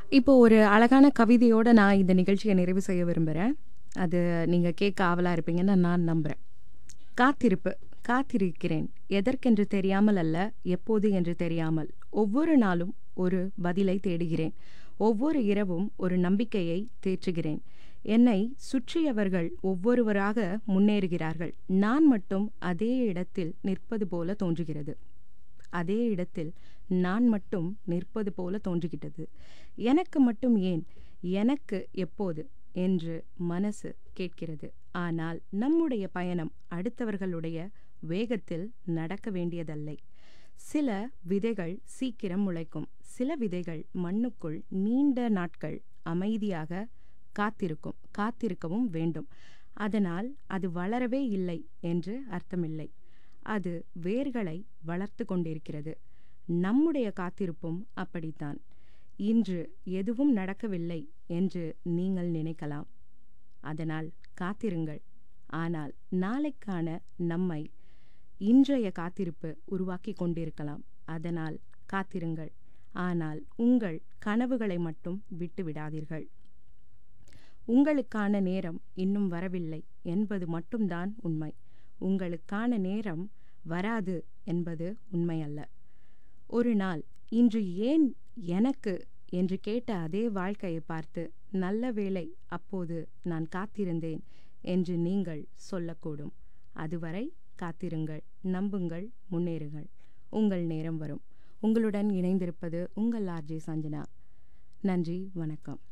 இப்போ ஒரு அழகான கவிதையோட நான் இந்த நிகழ்ச்சியை நிறைவு செய்ய விரும்புகிறேன் அது நீங்கள் கேட்க ஆவலாக இருப்பீங்கன்னு நான் நம்புகிறேன் காத்திருப்பு காத்திருக்கிறேன் எதற்கென்று தெரியாமல் அல்ல எப்போது என்று தெரியாமல் ஒவ்வொரு நாளும் ஒரு பதிலை தேடுகிறேன் ஒவ்வொரு இரவும் ஒரு நம்பிக்கையை தேற்றுகிறேன் என்னை சுற்றியவர்கள் ஒவ்வொருவராக முன்னேறுகிறார்கள் நான் மட்டும் அதே இடத்தில் நிற்பது போல தோன்றுகிறது அதே இடத்தில் நான் மட்டும் நிற்பது போல தோன்றுகிட்டது எனக்கு மட்டும் ஏன் எனக்கு எப்போது என்று மனசு கேட்கிறது ஆனால் நம்முடைய பயணம் அடுத்தவர்களுடைய வேகத்தில் நடக்க வேண்டியதல்லை சில விதைகள் சீக்கிரம் முளைக்கும் சில விதைகள் மண்ணுக்குள் நீண்ட நாட்கள் அமைதியாக காத்திருக்கும் காத்திருக்கவும் வேண்டும் அதனால் அது வளரவே இல்லை என்று அர்த்தமில்லை அது வேர்களை வளர்த்து கொண்டிருக்கிறது நம்முடைய காத்திருப்பும் அப்படித்தான் இன்று எதுவும் நடக்கவில்லை என்று நீங்கள் நினைக்கலாம் அதனால் காத்திருங்கள் ஆனால் நாளைக்கான நம்மை இன்றைய காத்திருப்பு உருவாக்கி கொண்டிருக்கலாம் அதனால் காத்திருங்கள் ஆனால் உங்கள் கனவுகளை மட்டும் விட்டு விடாதீர்கள் உங்களுக்கான நேரம் இன்னும் வரவில்லை என்பது மட்டும்தான் உண்மை உங்களுக்கான நேரம் வராது என்பது உண்மையல்ல ஒரு நாள் இன்று ஏன் எனக்கு என்று கேட்ட அதே வாழ்க்கையை பார்த்து நல்ல வேளை அப்போது நான் காத்திருந்தேன் என்று நீங்கள் சொல்லக்கூடும் அதுவரை காத்திருங்கள் நம்புங்கள் முன்னேறுங்கள் உங்கள் நேரம் வரும் உங்களுடன் இணைந்திருப்பது உங்கள் ஆர்ஜே சஞ்சனா நன்றி வணக்கம்